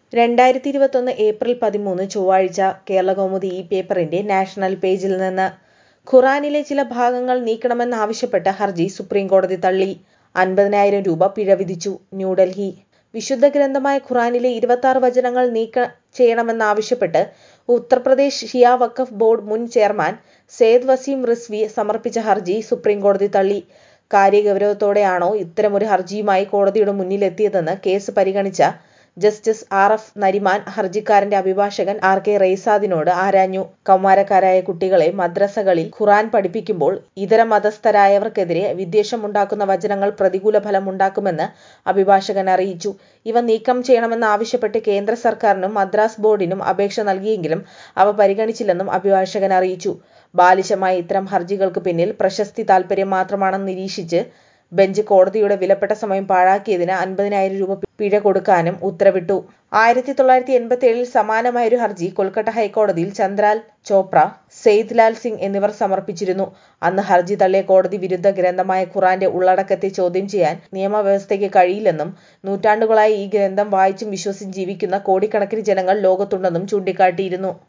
രണ്ടായിരത്തി ഇരുപത്തൊന്ന് ഏപ്രിൽ പതിമൂന്ന് ചൊവ്വാഴ്ച കേരളകൗമുദി ഈ പേപ്പറിന്റെ നാഷണൽ പേജിൽ നിന്ന് ഖുറാനിലെ ചില ഭാഗങ്ങൾ നീക്കണമെന്നാവശ്യപ്പെട്ട ഹർജി സുപ്രീംകോടതി തള്ളി അൻപതിനായിരം രൂപ പിഴ വിധിച്ചു ന്യൂഡൽഹി വിശുദ്ധ ഗ്രന്ഥമായ ഖുറാനിലെ ഇരുപത്താറ് വചനങ്ങൾ നീക്കം ചെയ്യണമെന്നാവശ്യപ്പെട്ട് ഉത്തർപ്രദേശ് ഷിയ വഖഫ് ബോർഡ് മുൻ ചെയർമാൻ സെയ്ദ് വസീം റിസ്വി സമർപ്പിച്ച ഹർജി സുപ്രീംകോടതി തള്ളി കാര്യഗൗരവത്തോടെയാണോ ഇത്തരമൊരു ഹർജിയുമായി കോടതിയുടെ മുന്നിലെത്തിയതെന്ന് കേസ് പരിഗണിച്ച ജസ്റ്റിസ് ആർ എഫ് നരിമാൻ ഹർജിക്കാരന്റെ അഭിഭാഷകൻ ആർ കെ റെയ്സാദിനോട് ആരാഞ്ഞു കൗമാരക്കാരായ കുട്ടികളെ മദ്രസകളിൽ ഖുറാൻ പഠിപ്പിക്കുമ്പോൾ ഇതര മതസ്ഥരായവർക്കെതിരെ വിദ്വേഷമുണ്ടാക്കുന്ന വചനങ്ങൾ പ്രതികൂല ഫലമുണ്ടാക്കുമെന്ന് അഭിഭാഷകൻ അറിയിച്ചു ഇവ നീക്കം ചെയ്യണമെന്നാവശ്യപ്പെട്ട് കേന്ദ്ര സർക്കാരിനും മദ്രാസ് ബോർഡിനും അപേക്ഷ നൽകിയെങ്കിലും അവ പരിഗണിച്ചില്ലെന്നും അഭിഭാഷകൻ അറിയിച്ചു ബാലിശമായ ഇത്തരം ഹർജികൾക്ക് പിന്നിൽ പ്രശസ്തി താൽപര്യം മാത്രമാണെന്ന് നിരീക്ഷിച്ച് ബെഞ്ച് കോടതിയുടെ വിലപ്പെട്ട സമയം പാഴാക്കിയതിന് അൻപതിനായിരം രൂപ പിഴ കൊടുക്കാനും ഉത്തരവിട്ടു ആയിരത്തി തൊള്ളായിരത്തി എൺപത്തി ഏഴിൽ സമാനമായൊരു ഹർജി കൊൽക്കത്ത ഹൈക്കോടതിയിൽ ചന്ദ്രാൽ ചോപ്ര സെയ്ദ് ലാൽ സിംഗ് എന്നിവർ സമർപ്പിച്ചിരുന്നു അന്ന് ഹർജി തള്ളിയ കോടതി വിരുദ്ധ ഗ്രന്ഥമായ ഖുറാന്റെ ഉള്ളടക്കത്തെ ചോദ്യം ചെയ്യാൻ നിയമവ്യവസ്ഥയ്ക്ക് കഴിയില്ലെന്നും നൂറ്റാണ്ടുകളായി ഈ ഗ്രന്ഥം വായിച്ചും വിശ്വസിച്ചും ജീവിക്കുന്ന കോടിക്കണക്കിന് ജനങ്ങൾ ലോകത്തുണ്ടെന്നും ചൂണ്ടിക്കാട്ടിയിരുന്നു